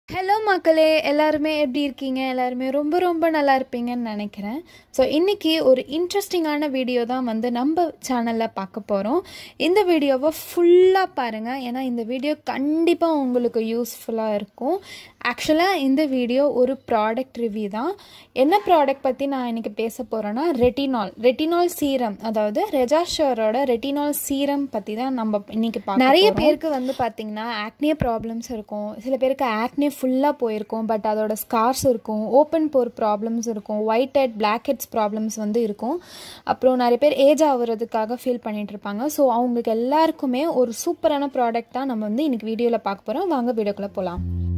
hello மக்களே எல்லாருமே எப்படி இருக்கீங்க எல்லாருமே ரொம்ப ரொம்ப நல்லா இருப்பீங்கன்னு நினைக்கிறேன் ஸோ இன்றைக்கி ஒரு இன்ட்ரெஸ்டிங்கான வீடியோ தான் வந்து நம்ம சேனலில் பார்க்க போகிறோம் இந்த வீடியோவை ஃபுல்லாக பாருங்கள் ஏன்னா இந்த வீடியோ கண்டிப்பாக உங்களுக்கு யூஸ்ஃபுல்லாக இருக்கும் ஆக்சுவலாக இந்த வீடியோ ஒரு ப்ராடக்ட் ரிவ்யூ தான் என்ன ப்ராடக்ட் பற்றி நான் இன்றைக்கி பேச போகிறேன்னா ரெட்டினால் ரெட்டினால் சீரம் அதாவது ரெஜாஷரோட ரெட்டினால் சீரம் பற்றி தான் நம்ம இன்றைக்கி பார்க்க நிறைய பேருக்கு வந்து பார்த்திங்கன்னா ஆக்னே ப்ராப்ளம்ஸ் இருக்கும் சில பேருக்கு ஆக்னே ஃபுல்லாக போயிருக்கும் பட் அதோட ஸ்கார்ஸ் இருக்கும் ஓப்பன் போர் ப்ராப்ளம்ஸ் இருக்கும் white head black heads problems வந்து இருக்கும் அப்புறம் நிறைய பேர் ஏஜ் ஆகுறதுக்காக ஃபீல் பண்ணிட்டு இருப்பாங்க ஸோ அவங்களுக்கு எல்லாருக்குமே ஒரு சூப்பரான ப்ராடக்ட் தான் நம்ம வந்து இன்னைக்கு வீடியோவில் பார்க்க போகிறோம் வாங்க வீடியோக்குள்ளே போகலாம்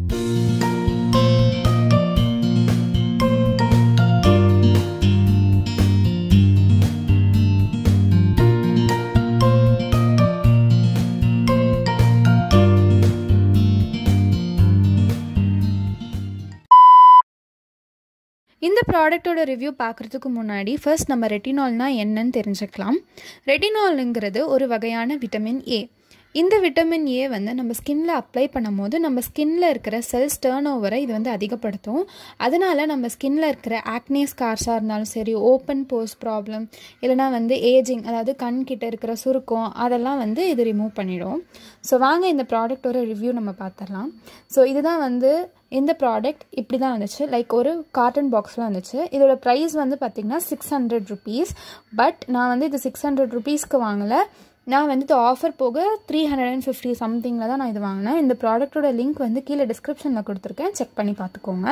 இந்த ப்ராடக்ட்டோட ரிவ்யூ பார்க்குறதுக்கு முன்னாடி ஃபர்ஸ்ட் நம்ம ரெட்டினால்னா என்னன்னு தெரிஞ்சுக்கலாம் ரெட்டினாலுங்கிறது ஒரு வகையான விட்டமின் ஏ இந்த விட்டமின் ஏ வந்து நம்ம ஸ்கின்ல அப்ளை பண்ணும்போது நம்ம ஸ்கின்ல இருக்கிற செல்ஸ் டேர்ன் ஓவரை இது வந்து அதிகப்படுத்தும் அதனால நம்ம ஸ்கின்ல இருக்கிற ஆக்னே ஸ்கார்ஸாக இருந்தாலும் சரி ஓப்பன் போஸ் ப்ராப்ளம் இல்லைனா வந்து ஏஜிங் அதாவது கண் கிட்ட இருக்கிற சுருக்கம் அதெல்லாம் வந்து இது ரிமூவ் பண்ணிடும் ஸோ வாங்க இந்த ப்ராடக்டோட ரிவ்யூ நம்ம பார்த்துடலாம் ஸோ இதுதான் வந்து இந்த ப்ராடக்ட் இப்படி தான் வந்துச்சு லைக் ஒரு காட்டன் பாக்ஸில் வந்துச்சு இதோட ப்ரைஸ் வந்து பார்த்திங்கன்னா சிக்ஸ் ஹண்ட்ரட் ருபீஸ் பட் நான் வந்து இது சிக்ஸ் ஹண்ட்ரட் ருபீஸ்க்கு வாங்கலை நான் வந்து இது ஆஃபர் போக த்ரீ ஹண்ட்ரட் அண்ட் ஃபிஃப்டி சம்திங்கில் தான் நான் இது வாங்கினேன் இந்த ப்ராடக்ட்டோட லிங்க் வந்து கீழே டிஸ்கிரிப்ஷனில் கொடுத்துருக்கேன் செக் பண்ணி பார்த்துக்கோங்க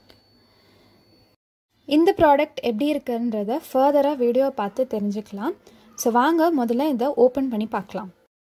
இந்த ப்ராடக்ட் எப்படி இருக்குன்றத ஃபர்தராக வீடியோவை பார்த்து தெரிஞ்சுக்கலாம் ஸோ வாங்க முதல்ல இதை ஓப்பன் பண்ணி பார்க்கலாம்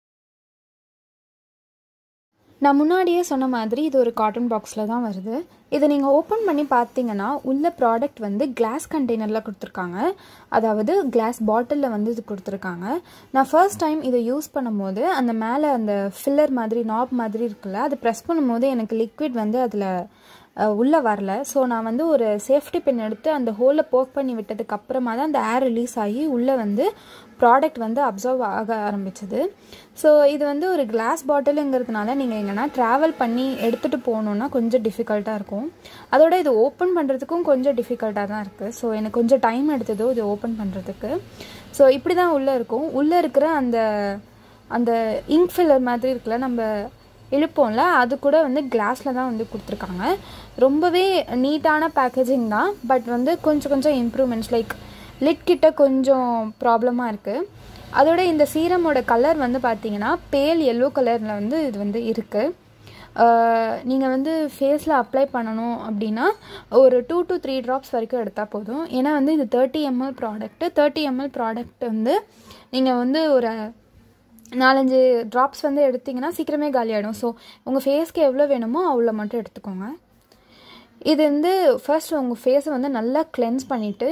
நான் முன்னாடியே சொன்ன மாதிரி இது ஒரு காட்டன் பாக்ஸில் தான் வருது இதை நீங்கள் ஓப்பன் பண்ணி பார்த்தீங்கன்னா உள்ள ப்ராடக்ட் வந்து கிளாஸ் கண்டெய்னரில் கொடுத்துருக்காங்க அதாவது கிளாஸ் பாட்டிலில் வந்து இது கொடுத்துருக்காங்க நான் ஃபர்ஸ்ட் டைம் இதை யூஸ் பண்ணும்போது அந்த மேலே அந்த ஃபில்லர் மாதிரி நாப் மாதிரி இருக்குல்ல அது ப்ரெஸ் பண்ணும்போது எனக்கு லிக்விட் வந்து அதில் உள்ளே வரல ஸோ நான் வந்து ஒரு சேஃப்டி பின் எடுத்து அந்த ஹோலில் போக் பண்ணி விட்டதுக்கு அப்புறமா தான் அந்த ஏர் ரிலீஸ் ஆகி உள்ளே வந்து ப்ராடக்ட் வந்து அப்சர்வ் ஆக ஆரம்பிச்சது ஸோ இது வந்து ஒரு கிளாஸ் பாட்டிலுங்கிறதுனால நீங்கள் எங்கன்னா ட்ராவல் பண்ணி எடுத்துகிட்டு போகணுன்னா கொஞ்சம் டிஃபிகல்ட்டாக இருக்கும் அதோட இது ஓப்பன் பண்ணுறதுக்கும் கொஞ்சம் டிஃபிகல்ட்டாக தான் இருக்குது ஸோ எனக்கு கொஞ்சம் டைம் எடுத்ததோ இது ஓப்பன் பண்ணுறதுக்கு ஸோ இப்படி தான் உள்ளே இருக்கும் உள்ளே இருக்கிற அந்த அந்த இங்க் ஃபில்லர் மாதிரி இருக்குல்ல நம்ம இழுப்போம்ல அது கூட வந்து கிளாஸில் தான் வந்து கொடுத்துருக்காங்க ரொம்பவே நீட்டான பேக்கேஜிங் தான் பட் வந்து கொஞ்சம் கொஞ்சம் இம்ப்ரூவ்மெண்ட்ஸ் லைக் லிட் கிட்ட கொஞ்சம் ப்ராப்ளமாக இருக்குது அதோட இந்த சீரமோட கலர் வந்து பார்த்தீங்கன்னா பேல் எல்லோ கலரில் வந்து இது வந்து இருக்குது நீங்கள் வந்து ஃபேஸில் அப்ளை பண்ணணும் அப்படின்னா ஒரு டூ டு த்ரீ ட்ராப்ஸ் வரைக்கும் எடுத்தால் போதும் ஏன்னா வந்து இது thirty ML product thirty ML product வந்து நீங்கள் வந்து ஒரு நாலஞ்சு ட்ராப்ஸ் வந்து எடுத்திங்கன்னா சீக்கிரமே காலியாகிடும் ஸோ உங்கள் ஃபேஸ்க்கு எவ்வளோ வேணுமோ அவ்வளோ மட்டும் எடுத்துக்கோங்க இது வந்து ஃபர்ஸ்ட் உங்கள் ஃபேஸை வந்து நல்லா கிளென்ஸ் பண்ணிவிட்டு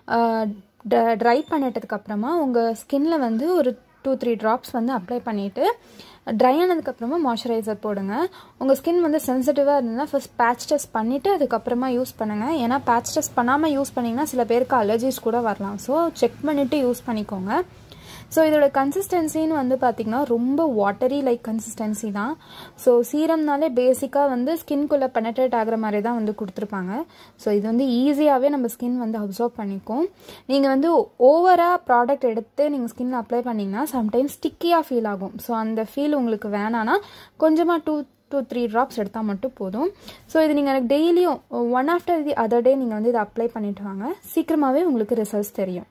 ட்ரை பண்ணிட்டதுக்கப்புறமா உங்கள் ஸ்கின்ல வந்து ஒரு டூ த்ரீ ட்ராப்ஸ் வந்து அப்ளை பண்ணிவிட்டு ட்ரை ஆனதுக்கப்புறமா மாய்ஸ்சரைசர் போடுங்க உங்கள் ஸ்கின் வந்து சென்சிட்டிவாக இருந்ததுன்னா ஃபஸ்ட் பேட்ச் டெஸ்ட் பண்ணிவிட்டு அதுக்கப்புறமா யூஸ் பண்ணுங்கள் ஏன்னா பேட்ச் டெஸ்ட் பண்ணாமல் யூஸ் பண்ணிங்கன்னா சில பேருக்கு அலர்ஜிஸ் கூட வரலாம் ஸோ செக் பண்ணிவிட்டு யூஸ் பண்ணிக்கோங்க ஸோ இதோட கன்சிஸ்டன்சின்னு வந்து பார்த்திங்கன்னா ரொம்ப வாட்டரி லைக் கன்சிஸ்டன்சி தான் ஸோ சீரம்னாலே பேசிக்காக வந்து ஸ்கின்குள்ளே பெனட்ரேட் ஆகிற மாதிரி தான் வந்து கொடுத்துருப்பாங்க ஸோ இது வந்து ஈஸியாகவே நம்ம ஸ்கின் வந்து அப்சர்வ் பண்ணிக்கும் நீங்கள் வந்து ஓவராக ப்ராடக்ட் எடுத்து நீங்கள் ஸ்கின் அப்ளை பண்ணிங்கன்னா சம்டைம்ஸ் ஸ்டிக்கியாக ஃபீல் ஆகும் ஸோ அந்த ஃபீல் உங்களுக்கு வேணான்னா கொஞ்சமாக டூ டூ த்ரீ ட்ராப்ஸ் எடுத்தால் மட்டும் போதும் ஸோ இது நீங்கள் எனக்கு டெய்லியும் one after the other day நீங்கள் வந்து இதை அப்ளை பண்ணிட்டு வாங்க சீக்கிரமாகவே உங்களுக்கு ரிசல்ட்ஸ் தெரியும்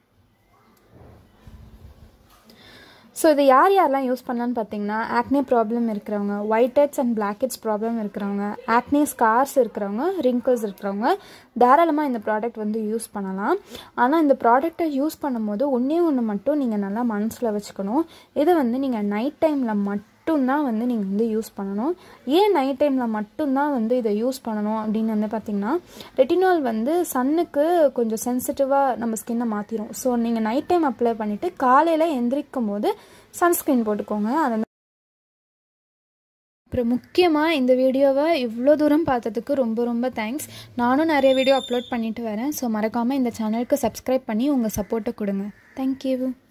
ஸோ இது யார் யாரெல்லாம் யூஸ் பண்ணலான்னு பார்த்தீங்கன்னா ஆக்னே ப்ராப்ளம் இருக்கிறவங்க white heads and black heads problem இருக்கிறவங்க ஆக்னே ஸ்கார்ஸ் இருக்கிறவங்க ரிங்கிள்ஸ் இருக்கிறவங்க தாராளமாக இந்த ப்ராடக்ட் வந்து யூஸ் பண்ணலாம் ஆனால் இந்த ப்ராடக்டை யூஸ் பண்ணும்போது ஒன்றே ஒன்று மட்டும் நீங்கள் நல்லா மனசில் வச்சுக்கணும் இதை வந்து நீங்கள் நைட் டைமில் மட்டும் மட்டும்தான் வந்து நீங்கள் வந்து யூஸ் பண்ணணும் ஏன் நைட் டைமில் மட்டும்தான் வந்து இதை யூஸ் பண்ணணும் அப்படின்னு வந்து பார்த்திங்கன்னா ரெட்டினால் வந்து சன்னுக்கு கொஞ்சம் சென்சிட்டிவாக நம்ம ஸ்கின்னை மாற்றிடும் ஸோ நீங்கள் நைட் டைம் அப்ளை பண்ணிவிட்டு காலையில் எந்திரிக்கும் போது சன்ஸ்க்ரீன் போட்டுக்கோங்க அதை அப்புறம் முக்கியமாக இந்த வீடியோவை இவ்வளோ தூரம் பார்த்ததுக்கு ரொம்ப ரொம்ப தேங்க்ஸ் நானும் நிறைய வீடியோ அப்லோட் பண்ணிட்டு வரேன் ஸோ மறக்காமல் இந்த சேனலுக்கு சப்ஸ்கிரைப் பண்ணி உங்கள் சப்போர்ட்டை கொடுங்க தேங்க்யூ